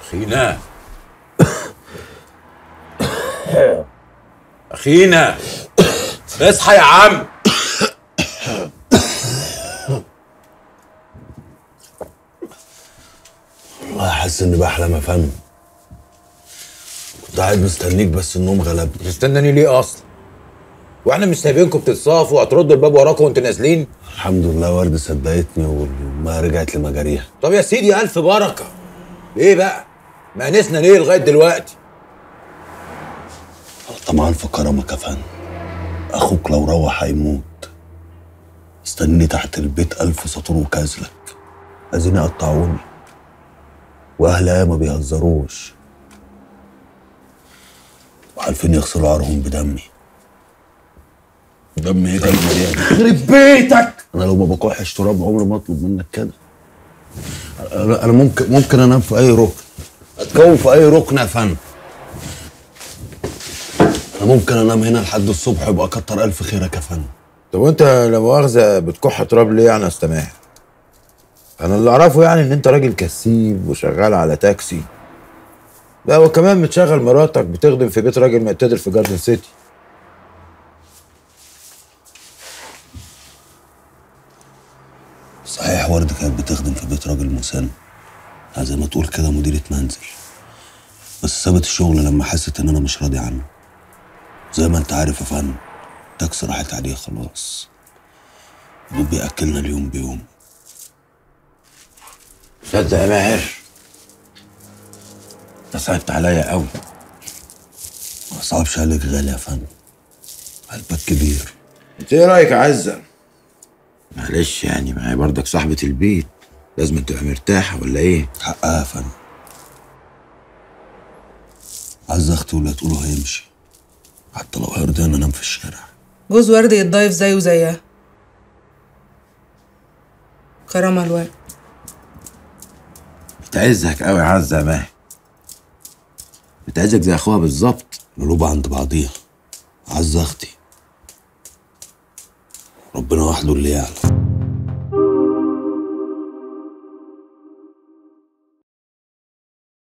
أخينا أخينا اصحى يا عم والله حاسس اني بحلم يا فندم كنت قاعد مستنيك بس النوم غلبني تستناني ليه أصلا؟ واحنا مش سايبينكم بتتصافوا وهتردوا الباب وراكم وانتوا نازلين؟ الحمد لله ورد صدقتني وما رجعت لمجاريها طب يا سيدي ألف بركة إيه بقى؟ مأنسنا ليه لغاية دلوقتي؟ طمعان في كرمك يا فندم اخوك لو روح هيموت استني تحت البيت الف سطور وكازلك عايزين يقطعوني واهلها ما بيهزروش وعارفين يغسلوا عارهم بدمي دمي ايه كلمه دي يخرب بيتك انا لو ما بكحش تراب عمري ما اطلب منك كده انا أنا ممكن ممكن انام في اي ركن اتكون في اي ركن يا فندم انا ممكن انام هنا لحد الصبح يبقى كتر الف خيرك يا فندم طب وانت لا مؤاخذة بتكح تراب ليه يعني يا استماح؟ أنا اللي أعرفه يعني إن أنت راجل كسيب وشغال على تاكسي لا وكمان متشغل مراتك بتخدم في بيت راجل معتدل في جاردن سيتي صحيح ورد كانت بتخدم في بيت راجل مسن زي ما تقول كده مديرة منزل بس سابت الشغل لما حست ان انا مش راضي عنه زي ما انت عارف يا فندم تاكس راحت عليه خلاص دوب بياكلنا اليوم بيوم صدق يا ماهر انت صعبت عليا قوي ما صعبش عليك غالي يا فندم قلبك كبير انت ايه رايك يا عزه معلش يعني ما هي برضك صاحبه البيت لازم تبقى مرتاحه ولا ايه حقها يا فندم عز اختي ولا تقولوا هيمشي حتى لو هيرضيني انام في الشارع جوز ورد يتضايف زيه زيها كرامة الورد بتعزك قوي يا عزه يا ماهر بتعزك زي اخوها بالظبط القلوب عند بعضيها عز اختي ربنا وحده اللي يعلم